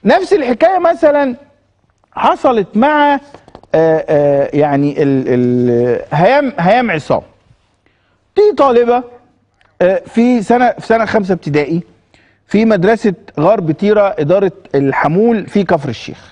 نفس الحكايه مثلا حصلت مع آه، آه، يعني ال ال هيام هيام عصام دي طالبه آه، في سنه في سنه خمسه ابتدائي في مدرسه غرب تيره اداره الحمول في كفر الشيخ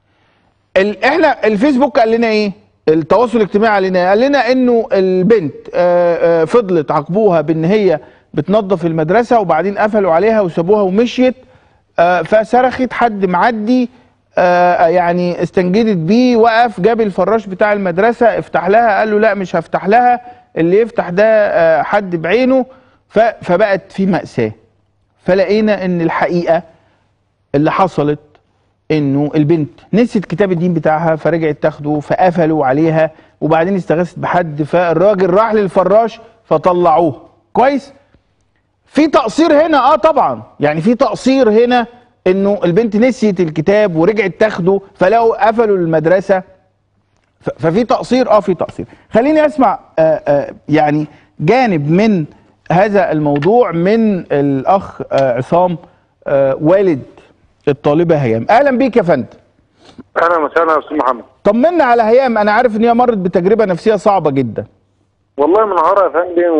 ال احنا الفيسبوك قال لنا ايه التواصل الاجتماعي قال لنا إيه؟ قال لنا انه البنت آه، آه، فضلت عاقبوها بان هي بتنظف المدرسه وبعدين قفلوا عليها وسابوها ومشيت آه، فصرخت حد معدي آه، يعني استنجدت بيه وقف جاب الفراش بتاع المدرسه افتح لها قال له لا مش هفتح لها اللي يفتح ده آه، حد بعينه ف- فبقت في مأساة فلقينا ان الحقيقه اللي حصلت انه البنت نسيت كتاب الدين بتاعها فرجعت تاخده فقفلوا عليها وبعدين استغاثت بحد فالراجل راح للفراش فطلعوه كويس في تقصير هنا اه طبعا يعني في تقصير هنا انه البنت نسيت الكتاب ورجعت تاخده فلقوا قفلوا المدرسه ف- ففي تقصير اه في تقصير خليني اسمع آه آه يعني جانب من هذا الموضوع من الاخ آه عصام آه والد الطالبه هيام اهلا بيك يا فندم اهلا وسهلا يا استاذ محمد طمنا على هيام انا عارف ان هي مرت بتجربه نفسيه صعبه جدا والله منهارة يا فندم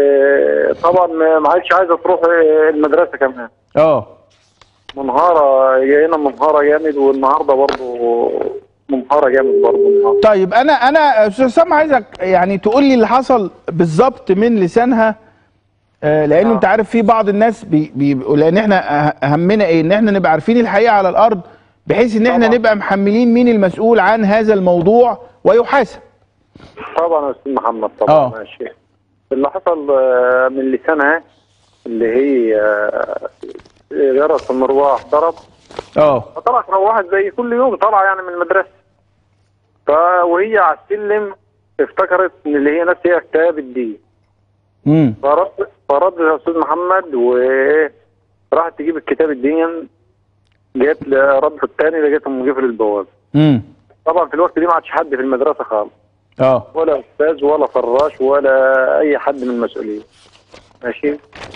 وطبعا ما عادش عايزه تروح المدرسه كمان اه منهارة جاينا منهارة جامد والنهارده برضه منهارة جامد برضه النهارده طيب انا انا استاذ سام عايزك يعني تقول لي اللي حصل بالظبط من لسانها آه، لانه آه. انت عارف في بعض الناس بي بي لان احنا أه- همنا ايه ان احنا نبقى عارفين الحقيقه على الارض بحيث ان احنا طبعا. نبقى محملين مين المسؤول عن هذا الموضوع ويحاسب طبعا يا استاذ محمد طبعا آه. ماشي اللي حصل آه، من لسانها اللي هي آه، جرس المروح ضرب اه فطلعت روحت زي كل يوم طالعه يعني من المدرسه ف وهي على السلم افتكرت ان اللي هي نفس هي كتاب الدين امم فرد فرد يا استاذ محمد وراحت تجيب الكتاب الدين جت رد الثاني لقيتهم مقفل البوابه امم طبعا في الوقت دي ما عادش حد في المدرسه خالص اه ولا استاذ ولا فراش ولا اي حد من المسؤولين ماشي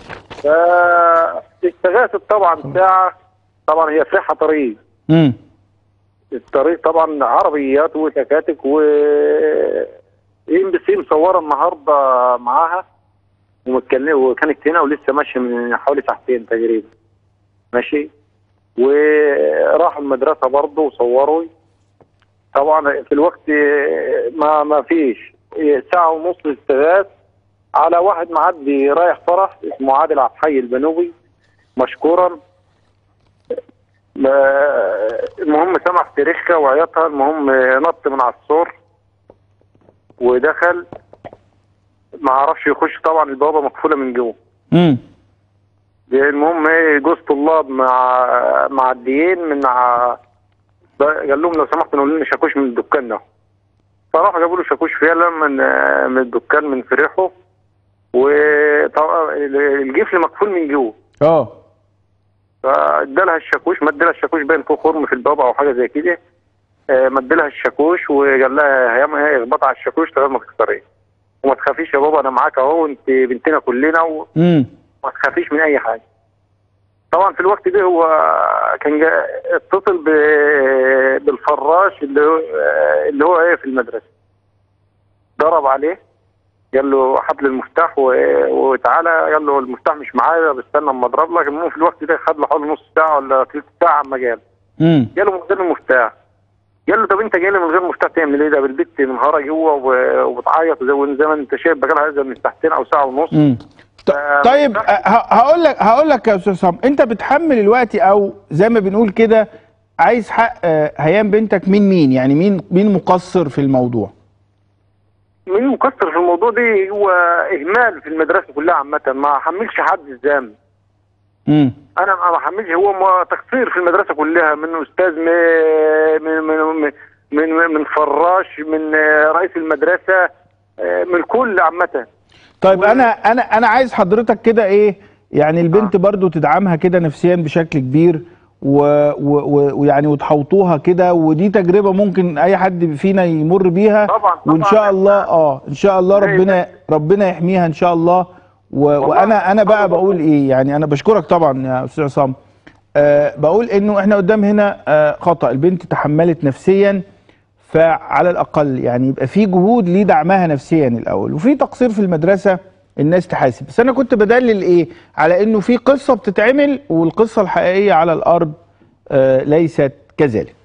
فاستغاثت طبعا ساعه طبعا هي فاتحه طريق امم الطريق طبعا عربيات وتكاتك و ام بي سي مصوره النهارده معاها ومتكلمه وكانت هنا ولسه ماشيه من حوالي ساعتين تقريبا ماشي وراحوا المدرسه برضه وصوروا طبعا في الوقت ما ما فيش ساعه ونص استغاث على واحد معدي رايح فرح اسمه عادل عبد الحي البنوبي مشكورا ما- المهم سمع في ريخة وعيطها المهم نط من على السور ودخل ما عرفش يخش طبعا البوابه مقفوله من جوه امم المهم ايه جوز طلاب مع معديين من ع... قال لهم لو سمحتوا نقول لنا شاكوش من الدكان ده فراحوا جابوا له شاكوش فعلا من من الدكان من فريحه وطبعا الجفل مقفول من جوه اه فادالها الشاكوش مد لها الشاكوش باين فيه خرم في البابا او حاجه زي كده آه، مد لها الشاكوش وقال لها يا ما هي اخبط على الشاكوش لغايه ما تكسريه وما تخافيش يا بابا انا معاك اهو انت بنتنا كلنا وما امم تخافيش من اي حاجه طبعا في الوقت ده هو كان جا- اتصل ب- بالفراش اللي هو آه، اللي هو ايه في المدرسه ضرب عليه قال له حبل المفتاح و- وتعالى قال له المفتاح مش معايا بستنى اما اضرب لك المهم في الوقت ده خد له حوالي نص ساعه ولا ثلث ساعه اما جال امم قال له من غير المفتاح قال له طب انت جاي لي من غير مفتاح تعمل ايه ده بالبت منهاره جوه و- وبتعيط زي زي ما انت شايف بقى لها من ساعتين او ساعه ونص امم ط- آه، طيب ما ه- ه- هقول لك هقول لك يا استاذ سام انت بتحمل الوقت او زي ما بنقول كده عايز حق آه، هيام بنتك من مين يعني مين مين مقصر في الموضوع مين مكسر في الموضوع ده هو اهمال في المدرسه كلها عامه ما حملش حد الذنب امم انا ما بحملش هو ما- تقصير في المدرسه كلها من استاذ م- من من من من, من فراش من آه، رئيس المدرسه آه، من الكل عامه طيب انا انا انا عايز حضرتك كده ايه يعني البنت برضو تدعمها كده نفسيا بشكل كبير و- و- و- ويعني وتحوطوها كده ودي تجربه ممكن اي حد فينا يمر بيها طبعا، وان طبعا. شاء الله اه ان شاء الله زي ربنا ربنا يحميها ان شاء الله و... والله وانا انا بقى سبحان الله. بقول ايه يعني انا بشكرك طبعا يا استاذ عصام آه بقول انه احنا قدام هنا آه خطا البنت تحملت نفسيا فعلى الاقل يعني يبقى في جهود لدعمها نفسيا الاول وفي تقصير في المدرسه الناس تحاسب بس انا كنت بدلل ايه على انه في قصه بتتعمل والقصه الحقيقيه على الارض آه ليست كذلك